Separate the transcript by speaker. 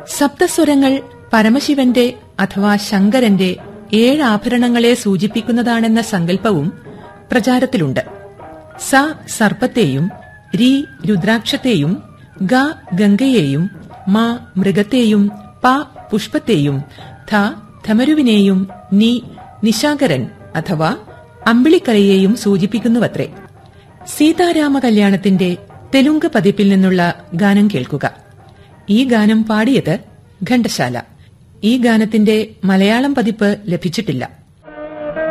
Speaker 1: സപ്തസ്വരങ്ങൾ പരമശിവന്റെ അഥവാ ശങ്കരന്റെ ഏഴ് ആഭരണങ്ങളെ സൂചിപ്പിക്കുന്നതാണെന്ന സങ്കല്പവും പ്രചാരത്തിലുണ്ട് സ സർപ്പത്തെയും രി രുദ്രാക്ഷത്തെയും ഗ ഗംഗയെയും മ മൃഗത്തെയും പ പുഷ്പത്തെയും ധ ധമരുവിനെയും നി നിശാകരൻ അഥവാ അമ്പിളിക്കലയെയും സൂചിപ്പിക്കുന്നുവത്രേ സീതാരാമ കല്യാണത്തിന്റെ തെലുങ്ക് പതിപ്പിൽ നിന്നുള്ള ഗാനം കേൾക്കുക ഈ ഗാനം പാടിയത് ഘണ്ടശാല ഈ ഗാനത്തിന്റെ മലയാളം പതിപ്പ് ലഭിച്ചിട്ടില്ല